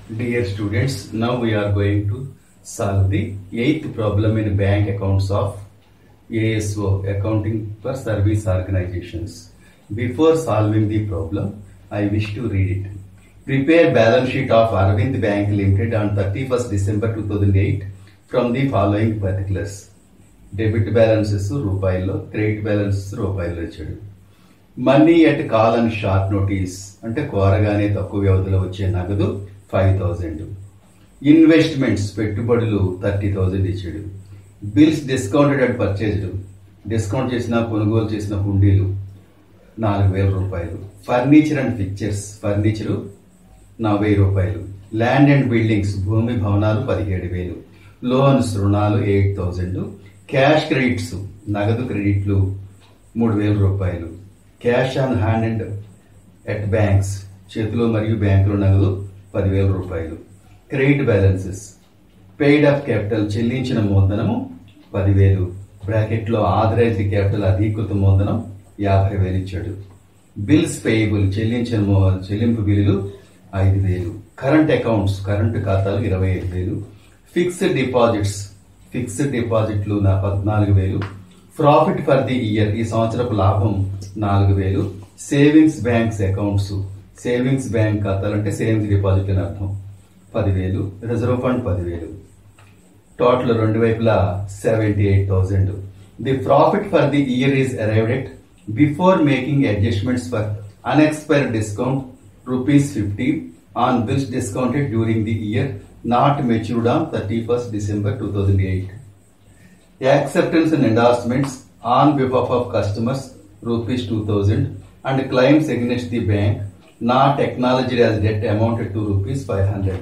Dear students, now we are going to solve the eighth problem in bank accounts of ASO, Accounting for Service Organizations. Before solving the problem, I wish to read it. Prepare balance sheet of Arvind Bank Limited on 31st December 2008 from the following particulars. Debit balances రూపాయల్లో credit balances రూపాయల్లో ఇచ్చాడు money at call and short notice అంటే కోరగానే తక్కువ వ్యవధిలో వచ్చే నగదు five thousand investments పెట్టుబడులు థర్టీ థౌజండ్ ఇచ్చాడు bills discounted and purchased discount చేసిన కొనుగోలు చేసిన హుండీలు నాలుగు వేల రూపాయలు ఫర్నిచర్ అండ్ పిక్చర్స్ ఫర్నిచరు నా వెయ్యి రూపాయలు ల్యాండ్ అండ్ బిల్డింగ్స్ భూమి భవనాలు పదిహేడు వేలు లోన్స్ రుణాలు ఎయిట్ థౌజండ్ క్యాష్ క్రెడిట్స్ నగదు క్రెడిట్లు మూడు వేల రూపాయలు cash on hand and at banks చేతిలో మరియు బ్యాంకులో నగదు పదివేల రూపాయలు credit balances paid up capital చెల్లించిన మూలధనము పదివేలు బ్రాకెట్లో ఆథరైజ్డ్ క్యాపిటల్ అధీకృత మూలధనం యాభై వేలు ఇచ్చాడు బిల్స్ పేయబుల్ చెల్లించిన మో- చెల్లింపు బిల్లులు ఐదు వేలు కరెంట్ అకౌంట్స్ కరెంటు ఖాతాలు ఇరవై ఐదు వేలు ఫిక్స్డ్ డిపాజిట్స్ ఫిక్స్డ్ డిపాజిట్లు నా పద్నాలుగు వేలు ప్రాఫిట్ ఫర్ ది ఇయర్ ఈ సంవత్సరపు లాభం నాలుగు వేలు savings banks accounts savings bank ఖాతాలు అంటే సేవింగ్స్ డిపాజిట్ అని అర్థం పదివేలు రిజర్వ్ ఫండ్ పదివేలు టోటల్ రెండు వైపులా seventy eight thousand the profit for the year is arrived at before making adjustments for unexpired discount rupees fifty on bills discounted during the year not matured on thirty first December two thousand eight acceptance and endorsements on behalf of customers rupees 2000 and claims against the bank not acknowledged as debt amounted to rupees 500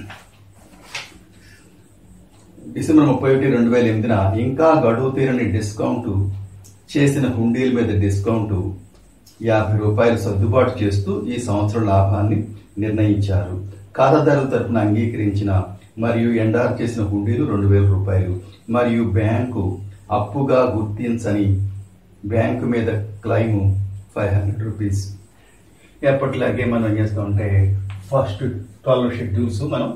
December ముప్పై ఒకటి రెండు వేల ఎనిమిదిన ఇంకా గడువు తీరని discount చేసిన హుండీల మీద డిస్కౌంట్ యాభై రూపాయలు సర్దుబాటు చేస్తూ ఈ సంవత్సరం లాభాన్ని నిర్ణయించారు ఖాతాదారుల తరపున అంగీకరించిన మరియు ఎండార్ చేసిన హుండీలు రెండు వేల రూపాయలు మరియు బ్యాంకు అప్పుగా గుర్తించని బ్యాంకు మీద క్లైమ్ ఫైవ్ హండ్రెడ్ రూపీస్ ఎప్పటిలాగే మనం ఏం చేస్తామంటే ఫస్ట్ ట్వెల్వ్ షెడ్యూల్స్ మనం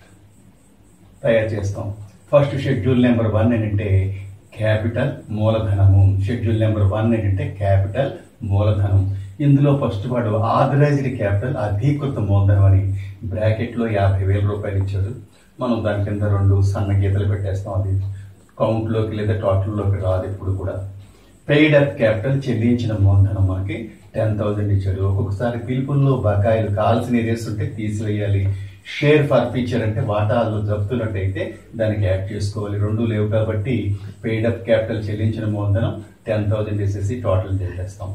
తయారు చేస్తాం ఫస్ట్ షెడ్యూల్ నెంబర్ వన్ ఏంటంటే క్యాపిటల్ మూలధనము షెడ్యూల్ నెంబర్ వన్ ఏంటంటే క్యాపిటల్ మూలధనం ఇందులో ఫస్ట్ వాడు ఆథరైజ్డ్ క్యాపిటల్ అధీకృత మూలధనం అని బ్రాకెట్లో యాభై వేల రూపాయలు ఇచ్చాడు మనం దాని కింద రెండు సన్న గీతలు పెట్టేస్తాం అది కౌంట్లోకి లేదా టోటల్లోకి రాదు ఇప్పుడు కూడా పెయిడ్ అప్ క్యాపిటల్ చెల్లించిన మూలధనం మనకి టెన్ థౌసండ్ ఇచ్చాడు ఒక్కొక్కసారి పిలుపుల్లో బకాయిలు కావాల్సిన ఏరియాస్ ఉంటే తీసివేయాలి షేర్ ఫర్ ఫీచర్ అంటే వాటాలు జప్తున్నట్టయితే దానికి యాడ్ చేసుకోవాలి రెండు లేవు కాబట్టి పెయిడ్ అప్ క్యాపిటల్ చెల్లించిన మూలధనం టెన్ థౌసండ్ వేసేసి టోటల్ చేసేస్తాం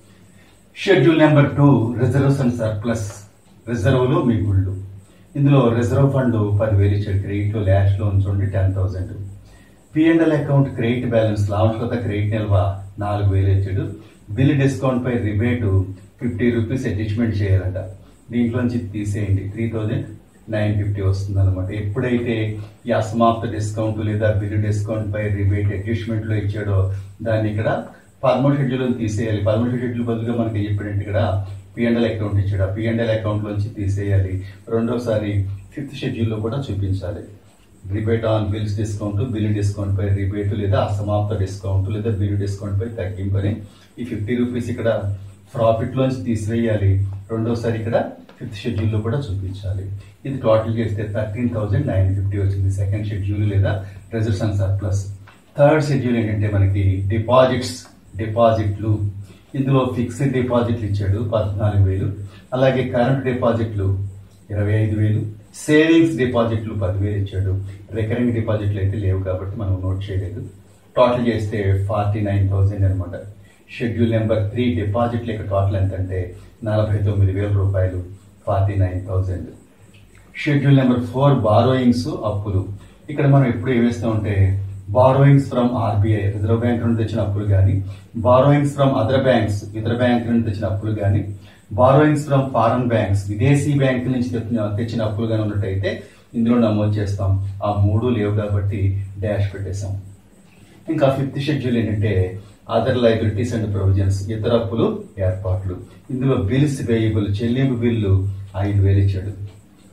schedule number two reserves and surplus రిజర్వ్లు మిగుళ్ళు ఇందులో రిజర్వ్ ఫండ్ పదివేలు ఇచ్చాడు క్రెడిట్ ల్యాష్ లో ఉంచండి ten thousand P and L account credit balance లాభంతో క్రెడిట్ నిల్వ నాలుగు వేలు ఇచ్చాడు బిల్ డిస్కౌంట్ పై రిబేట్ ఫిఫ్టీ రూపీస్ అడ్జస్ట్మెంట్ చేయాలంట దీంట్లోంచి తీసేయండి త్రీ థౌజండ్ నైన్ ఫిఫ్టీ వస్తుంది అనమాట ఎప్పుడైతే ఈ అసమాప్త డిస్కౌంట్ లేదా బిల్ డిస్కౌంట్ పై రిబేట్ అడ్జస్ట్మెంట్ లో ఇచ్చాడో దాన్ని ఇక్కడ పదమూడు షెడ్యూల్ తీసేయాలి పదమూడు షెడ్యూల్ బదులుగా మనకి చెప్పినట్టు ఇక్కడ పిఎండ్ఎల్ అకౌంట్ ఇచ్చాడు ఆ పిఎండ్ఎల్ అకౌంట్ లోంచి తీసేయాలి రెండోసారి ఫిఫ్త్ షెడ్యూల్లో కూడా చూపించాలి rebate on bills discount bill discount పై రిబేట్ లేదా అసమాప్త డిస్కౌంట్ లేదా బిల్ డిస్కౌంట్ పై తగ్గింపు అని ఈ ఫిఫ్టీ రూపీస్ ఇక్కడ ప్రాఫిట్ లోంచి తీసివేయాలి రెండోసారి ఇక్కడ ఫిఫ్త్ షెడ్యూల్లో కూడా చూపించాలి ఇది టోటల్ చేస్తే థర్టీన్ థౌసండ్ నైన్ ఫిఫ్టీ వచ్చింది సెకండ్ షెడ్యూల్ లేదా reserves and surplus third schedule ఏంటంటే మనకి డిపాజిట్స్ డిపాజిట్లు ఇందులో ఫిక్స్డ్ డిపాజిట్లు ఇచ్చాడు పద్నాలుగు వేలు అలాగే కరెంట్ డిపాజిట్లు ఇరవై ఐదు వేలు సేవింగ్స్ డిపాజిట్లు పదివేలు ఇచ్చాడు రికరింగ్ డిపాజిట్లు అయితే లేవు కాబట్టి మనం నోట్ చేయలేదు టోటల్ చేస్తే ఫార్టీ నైన్ థౌసండ్ అనమాట షెడ్యూల్ నెంబర్ త్రీ డిపాజిట్లు యొక్క టోటల్ ఎంత అంటే నలభై తొమ్మిది వేల రూపాయలు forty nine thousand schedule number four borrowings అప్పులు ఇక్కడ మనం ఎప్పుడు ఏం వేస్తామంటే borrowings from RBI reserve bank నుండి తెచ్చిన అప్పులు కానీ బారోయింగ్స్ ఫ్రమ్ అదర్ బ్యాంక్స్ ఇతర బ్యాంక్ నుండి తెచ్చిన అప్పులు కానీ బారోయింగ్స్ ఫ్రమ్ ఫారెన్ బ్యాంక్స్ విదేశీ బ్యాంక్ నుంచి తెచ్చిన తెచ్చిన అప్పులు కానీ ఉన్నట్టయితే ఇందులో నమోదు చేస్తాం ఆ మూడు లేవు కాబట్టి డాష్ పెట్టేశాం ఇంకా ఫిఫ్త్ షెడ్యూల్ ఏంటంటే అదర్ లైబిలిటీస్ అండ్ ప్రొవిజన్స్ ఇతర అప్పులు ఏర్పాట్లు ఇందులో బిల్స్ వేయబుల్ చెల్లింపు బిల్లు ఐదు వేలు ఇచ్చాడు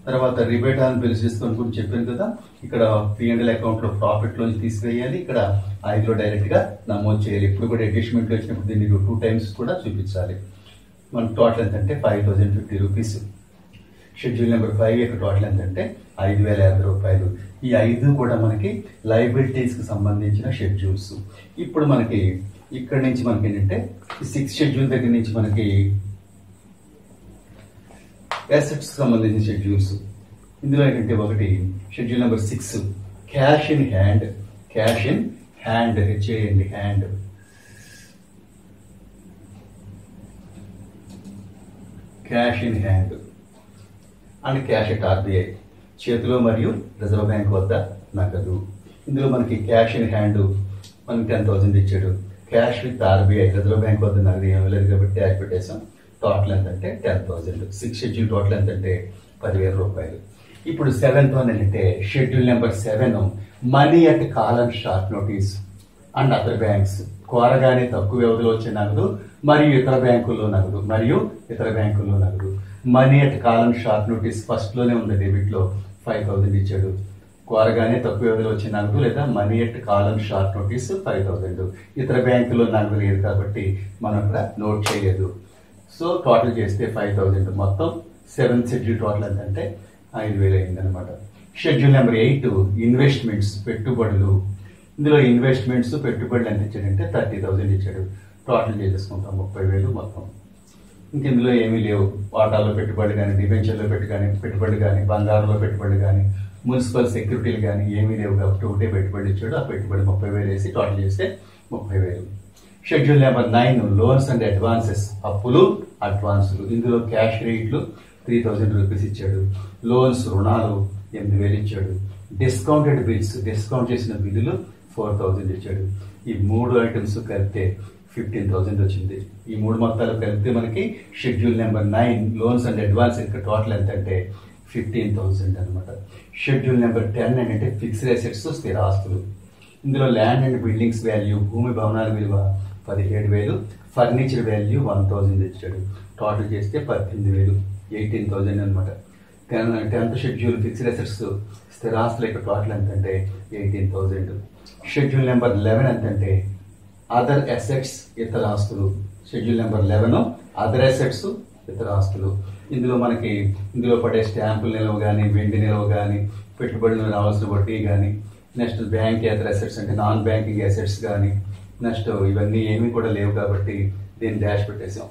తర్వాత రిబేట్ ఆన్ బిల్స్ డిస్కౌంట్ గురించి చెప్పాను కదా ఇక్కడ పిఎంఎల్ అకౌంట్ లో ప్రాఫిట్ లోంచి తీసివేయాలి ఇక్కడ ఐదులో డైరెక్ట్ గా నమోదు చేయాలి ఇప్పుడు కూడా అడ్జస్ట్మెంట్ లో వచ్చినప్పుడు దీన్ని టూ టైమ్స్ కూడా చూపించాలి మన టోటల్ ఎంత అంటే five thousand fifty rupees schedule number five యొక్క టోటల్ ఎంతంటే ఐదు వేల యాభై రూపాయలు ఈ ఐదు కూడా మనకి లైబిలిటీస్ కి సంబంధించిన షెడ్యూల్స్ ఇప్పుడు మనకి ఇక్కడ నుంచి మనకి ఏంటంటే సిక్స్ షెడ్యూల్ దగ్గర నుంచి మనకి అసెట్స్ సంబంధించిన షెడ్యూల్స్ ఇందులో ఏంటంటే ఒకటి schedule number six cash in hand cash in hand హెచ్ఏఎండి hand cash in hand and cash at RBI చేతిలో మరియు రిజర్వ్ బ్యాంక్ వద్ద నగదు ఇందులో మనకి క్యాష్ ఇన్ హ్యాండ్ మనకి టెన్ థౌసండ్ ఇచ్చాడు cash with RBI reserve bank వద్ద నగదు ఏమీ లేదు కాబట్టి ట్యాక్స్ పెట్టేసాం టోటల్ ఎంత అంటే ten thousand six schedule total ఎంత అంటే పదివేల రూపాయలు ఇప్పుడు సెవెంత్ వన్ ఏంటంటే schedule number seven money at call and short notice and other banks కోరగానే తక్కువ వ్యవధిలో వచ్చే నగదు మరియు ఇతర బ్యాంకుల్లో నగదు మరియు ఇతర బ్యాంకుల్లో నగదు మనీ అట్ కాలం షార్ట్ నోటీస్ ఫస్ట్ లోనే ఉంది డెబిట్ లో ఫైవ్ థౌసండ్ ఇచ్చాడు కోరగానే తక్కువ వ్యవధిలో వచ్చే నగదు లేదా మనీ అట్ కాలం షార్ట్ నోటీస్ ఫైవ్ థౌసండ్ ఇతర బ్యాంకుల్లో నగదు లేదు కాబట్టి మనం ఇక్కడ నోట్ చేయలేదు సో టోటల్ చేస్తే ఫైవ్ థౌసండ్ మొత్తం సెవెంత్ షెడ్యూల్ టోటల్ ఎంతంటే ఐదు వేలు అయిందనమాట షెడ్యూల్ నెంబర్ ఎయిట్ ఇన్వెస్ట్మెంట్స్ పెట్టుబడులు ఇందులో ఇన్వెస్ట్మెంట్స్ పెట్టుబడులు ఎంత ఇచ్చాడంటే థర్టీ థౌసండ్ ఇచ్చాడు టోటల్ చేసేసుకుంటాం ముప్పై వేలు మొత్తం ఇంక ఇందులో ఏమీ లేవు వాటాలో పెట్టుబడి కానీ డిబెంచర్లో పెట్టు కానీ పెట్టుబడి కానీ బంగారంలో పెట్టుబడి కానీ మున్సిపల్ సెక్యూరిటీలు కానీ ఏమీ లేవు కాబట్టి ఒకటే పెట్టుబడి ఇచ్చాడు ఆ పెట్టుబడి ముప్పై వేలు వేసి టోటల్ చేస్తే ముప్పై వేలు schedule number nine loans and advances అప్పులు అడ్వాన్సులు ఇందులో క్యాష్ రేట్లు త్రీ థౌజండ్ రూపీస్ ఇచ్చాడు లోన్స్ రుణాలు ఎనిమిది వేలు ఇచ్చాడు డిస్కౌంటెడ్ బిల్స్ డిస్కౌంట్ చేసిన బిల్లులు ఫోర్ థౌజండ్ ఇచ్చాడు ఈ మూడు ఐటమ్స్ కలిపితే ఫిఫ్టీన్ థౌసండ్ వచ్చింది ఈ మూడు మొత్తాలు కలిపితే మనకి schedule number nine loans and advance ఇంకా టోటల్ ఎంత అంటే ఫిఫ్టీన్ థౌసండ్ అనమాట షెడ్యూల్ నెంబర్ టెన్ ఏంటంటే ఫిక్స్డ్ అసెట్స్ స్థిర ఆస్తులు ఇందులో ల్యాండ్ అండ్ బిల్డింగ్స్ వాల్యూ భూమి భవనాల విలువ పదిహేడు వేలు ఫర్నిచర్ వాల్యూ వన్ థౌజండ్ ఇచ్చాడు టోటల్ చేస్తే పద్దెనిమిది వేలు ఎయిటీన్ థౌజండ్ అనమాట ten tenth schedule fixed assets స్థిరాస్తుల యొక్క టోటల్ ఎంతంటే eighteen thousand schedule number eleven ఎంతంటే అదర్ అసెట్స్ ఇతర ఆస్తులు schedule number eleven other assets ఇతర ఆస్తులు ఇందులో మనకి ఇందులో పడే స్టాంపుల నిల్వ కానీ వెండి నిల్వ కానీ పెట్టుబడులు రావాల్సిన వడ్డీ కానీ నెక్స్ట్ బ్యాంక్ ఇతర అసెట్స్ అంటే నాన్ బ్యాంకింగ్ అసెట్స్ కానీ నెక్స్ట్ ఇవన్నీ ఏమీ కూడా లేవు కాబట్టి దీన్ని డాష్ పెట్టేసాం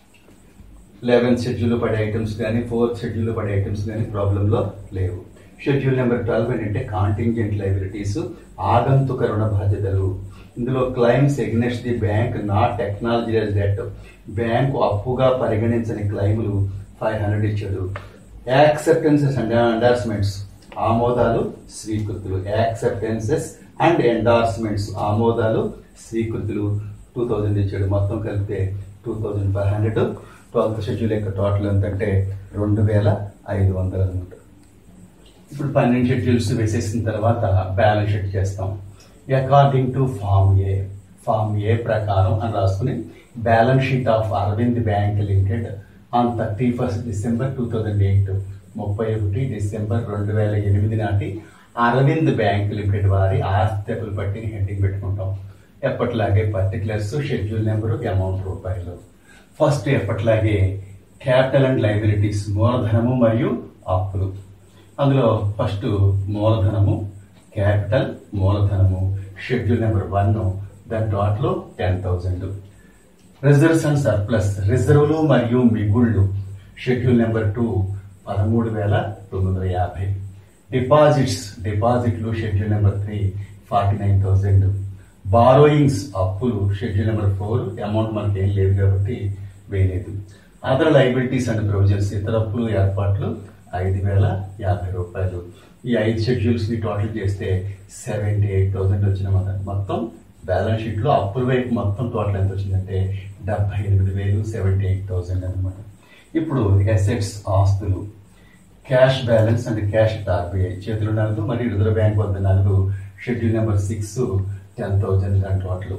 లెవెన్త్ షెడ్యూల్లో పడే ఐటమ్స్ కానీ ఫోర్త్ షెడ్యూల్లో పడే ఐటమ్స్ కానీ ప్రాబ్లంలో లేవు షెడ్యూల్ నెంబర్ ట్వెల్వ్ ఏంటంటే కాంటింజెంట్ లైబిలిటీస్ ఆగంతుక రుణ బాధ్యతలు ఇందులో claims against the bank not acknowledged debt బ్యాంకు అప్పుగా పరిగణించని క్లైములు ఫైవ్ హండ్రెడ్ ఇచ్చాడు యాక్సెప్టెన్సెస్ అండ్ ఎండార్స్మెంట్స్ ఆమోదాలు స్వీకృతులు యాక్సెప్టెన్సెస్ అండ్ ఎండార్స్మెంట్స్ ఆమోదాలు స్వీకృతులు టూ థౌజండ్ ఇచ్చాడు మొత్తం కలిపితే two thousand five hundred twelfth schedule యొక్క టోటల్ ఎంతంటే రెండు వేల ఐదు వందలు అనమాట ఇప్పుడు పన్నెండు షెడ్యూల్స్ వేసేసిన తర్వాత బ్యాలెన్స్ షీట్ చేస్తాం according to form A form A ప్రకారం అని రాసుకుని balance sheet of Aravind Bank Limited on thirty first December two thousand eight ముప్పై ఒకటి డిసెంబర్ రెండు వేల ఎనిమిది నాటి అరవింద్ బ్యాంక్ లిమిటెడ్ వారి ఆస్తికులు పట్టిని హెడ్డింగ్ పెట్టుకుంటాం ఎప్పటిలాగే పర్టికులర్స్ షెడ్యూల్ నెంబరు అమౌంట్ రూపాయలు ఫస్ట్ ఎప్పటిలాగే క్యాపిటల్ అండ్ లైబిలిటీస్ మూలధనము మరియు అప్పులు అందులో ఫస్ట్ మూలధనము క్యాపిటల్ మూలధనము షెడ్యూల్ నెంబర్ వన్ దాని total ten thousand reserves and surplus రిజర్వులు మరియు మిగుళ్ళు షెడ్యూల్ నెంబర్ టూ పదమూడు వేల తొమ్మిది వందల యాభై డిపాజిట్స్ డిపాజిట్లు schedule number three forty nine thousand borrowings అప్పులు షెడ్యూల్ నెంబర్ ఫోర్ అమౌంట్ మనకి ఏం లేదు కాబట్టి వేయలేదు అదర్ లైబిలిటీస్ అండ్ ప్రొవిజన్స్ ఇతర అప్పులు ఏర్పాట్లు ఐదు వేల యాభై రూపాయలు ఈ ఐదు షెడ్యూల్స్ ని టోటల్ చేస్తే సెవెంటీ ఎయిట్ థౌసండ్ వచ్చిన మొత్తం బ్యాలెన్స్ షీట్ లో అప్పుల వైపు మొత్తం టోటల్ ఎంత వచ్చిందంటే డెబ్బై ఎనిమిది వేలు సెవెంటీ ఎయిట్ థౌసండ్ అనమాట ఇప్పుడు అసెట్స్ ఆస్తులు cash balance and cash RBI చేతులు నగదు మరియు రిజర్వ్ బ్యాంక్ వద్ద నగదు schedule number six ten thousand దాని total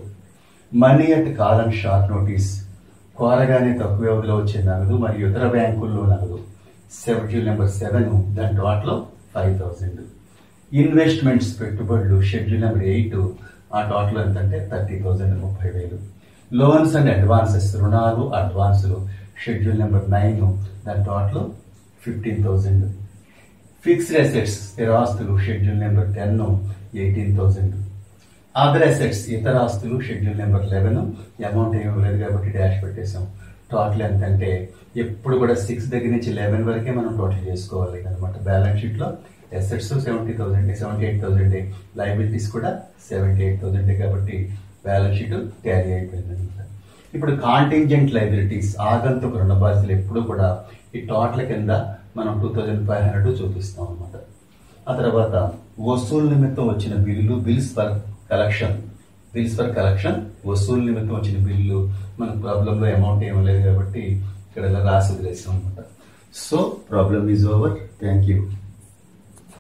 money at call and short notice కోరగానే తక్కువ వ్యవధిలో వచ్చే నగదు మరియు ఇతర బ్యాంకుల్లో నగదు షెడ్యూల్ నెంబర్ సెవెన్ దాని టోటల్ ఫైవ్ థౌజండ్ ఇన్వెస్ట్మెంట్స్ పెట్టుబడులు షెడ్యూల్ నెంబర్ ఎయిట్ ఆ టోటల్ ఎంతంటే థర్టీ థౌజండ్ ముప్పై వేలు లోన్స్ అండ్ అడ్వాన్సెస్ రుణాలు అడ్వాన్సులు షెడ్యూల్ నెంబర్ నైన్ దాని total fifteen thousand fixed assets స్థిరాస్తులు schedule number ten eighteen thousand other assets ఇతర ఆస్తులు షెడ్యూల్ నెంబర్ లెవెన్ అమౌంట్ ఏమి లేదు కాబట్టి డాష్ పెట్టేసాం టోటల్ ఎంత అంటే ఎప్పుడు కూడా సిక్స్ దగ్గర నుంచి లెవెన్ వరకే మనం టోటల్ చేసుకోవాలి అనమాట బ్యాలెన్స్ షీట్ లో assets seventy thousand seventy eight thousand liabilities కూడా సెవెంటీ ఎయిట్ థౌసండ్ కాబట్టి బ్యాలెన్స్ షీట్ ట్యాలీ అయిపోయింది అనమాట ఇప్పుడు కాంటింజెంట్ లైబిలిటీస్ ఆగంతుకు రుణ బాధ్యతలు ఎప్పుడు కూడా ఈ టోటల్ కింద మనం టూ థౌజండ్ ఫైవ్ హండ్రెడ్ చూపిస్తాం అనమాట ఆ తర్వాత వసూలు నిమిత్తం వచ్చిన బిల్లులు bills for collection bills for collection వసూలు నిమిత్తం వచ్చిన బిల్లు మన ప్రాబ్లంలో అమౌంట్ ఏమీ లేదు కాబట్టి ఇక్కడ ఇలా రాసి వదిలేసాం అనమాట so problem is over thank you